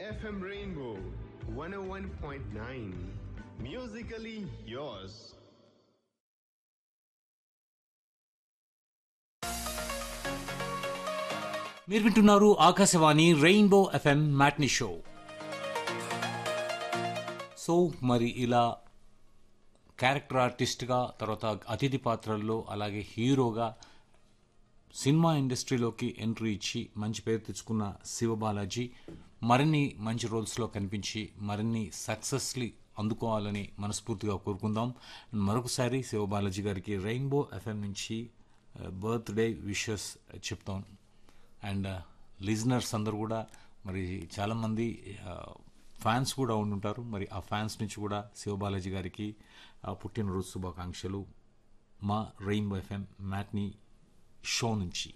FM Rainbow 101.9. Musically yours. మీరు వింటున్నారు Akashvani rainbow FM matinee show so మరి ఇలా క్యారెక్టర్ ఆర్టిస్ట్గా తర్వాత అతిథి పాత్రల్లో అలాగే హీరోగా సినిమా ఇండస్ట్రీలోకి ఎంట్రీ ఇచ్చి మంచి పేరు తెచ్చుకున్న శివబాలాజీ మరిన్ని మంచి రోల్స్లో కనిపించి మరిన్ని సక్సెస్ని అందుకోవాలని మనస్ఫూర్తిగా కోరుకుందాం మరొకసారి శివబాలాజీ గారికి రెయిన్బో ఎఫ్ఎం నుంచి బర్త్డే విషెస్ చెప్తాం అండ్ లిజనర్స్ అందరూ కూడా మరి చాలామంది ఫ్యాన్స్ కూడా ఉండుంటారు మరి ఆ ఫ్యాన్స్ నుంచి కూడా శివబాలాజీ గారికి ఆ, పుట్టినరోజు శుభాకాంక్షలు మా రెయిన్బో ఎఫ్ఎం మ్యాట్ని షో నుంచి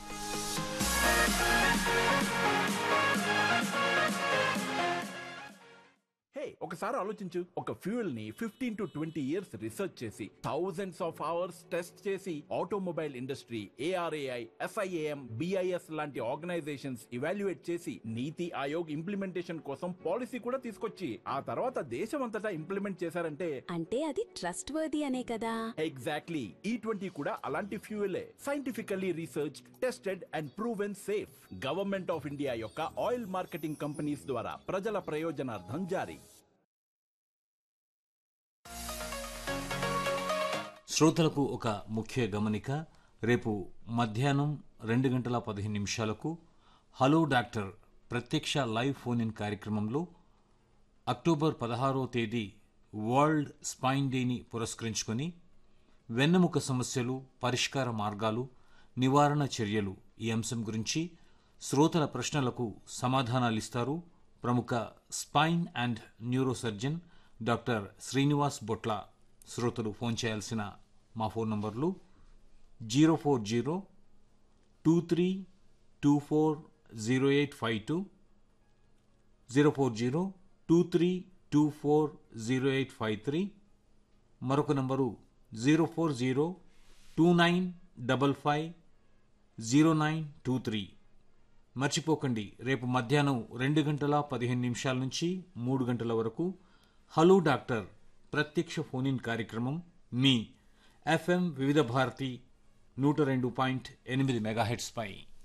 హే ఒకసారి ఆలోచించు ఒక ఫ్యూయల్ ని fifteen to twenty years research చేసి థౌజండ్స్ ఆఫ్ అవర్స్ టెస్ట్ చేసి automobile industry ARAI SIAM BIS లాంటి ఆర్గనైజేషన్స్ ఇవాల్యుయేట్ చేసి నీతి ఆయోగ్ ఇంప్లిమెంటేషన్ కోసం పాలసీ కూడా తీసుకొచ్చి ఆ తర్వాత దేశం అంతటా ఇంప్లిమెంట్ చేశారంటే అంటే అది ట్రస్ట్ వర్ది అనే కదా ఎగ్జాక్ట్లీ ఈ ట్వంటీ కూడా అలాంటి ఫ్యూయలే scientifically research tested and proven safe government of India యొక్క ఆయిల్ మార్కెటింగ్ కంపెనీస్ ద్వారా ప్రజల ప్రయోజనార్థం జారీ శ్రోతలకు ఒక ముఖ్య గమనిక రేపు మధ్యాహ్నం రెండు గంటల పదిహేను నిమిషాలకు హలో డాక్టర్ ప్రత్యక్ష లైవ్ ఫోన్ ఇన్ కార్యక్రమంలో అక్టోబర్ పదహారో తేదీ వరల్డ్ స్పైన్ డేని పురస్కరించుకొని వెన్నెముక సమస్యలు పరిష్కార మార్గాలు నివారణ చర్యలు ఈ అంశం గురించి శ్రోతల ప్రశ్నలకు సమాధానాలిస్తారు ప్రముఖ spine and neuro surgeon doctor Srinivas Botla శ్రోతలు ఫోన్ చేయాల్సిన మా phone numbers zero four zero two three two four zero eight five two zero four zero two three two four zero eight five three మరొక number zero four zero two nine double five zero nine two three మర్చిపోకండి రేపు మధ్యాహ్నం రెండు గంటల పదిహేను నిమిషాల నుంచి మూడు గంటల వరకు హలో డాక్టర్ ప్రత్యక్ష ఫోన్ ఇన్ కార్యక్రమం మీ ఎఫ్ఎం వివిధ భారతి నూట రెండు పాయింట్ ఎనిమిది మెగాహెట్స్ పై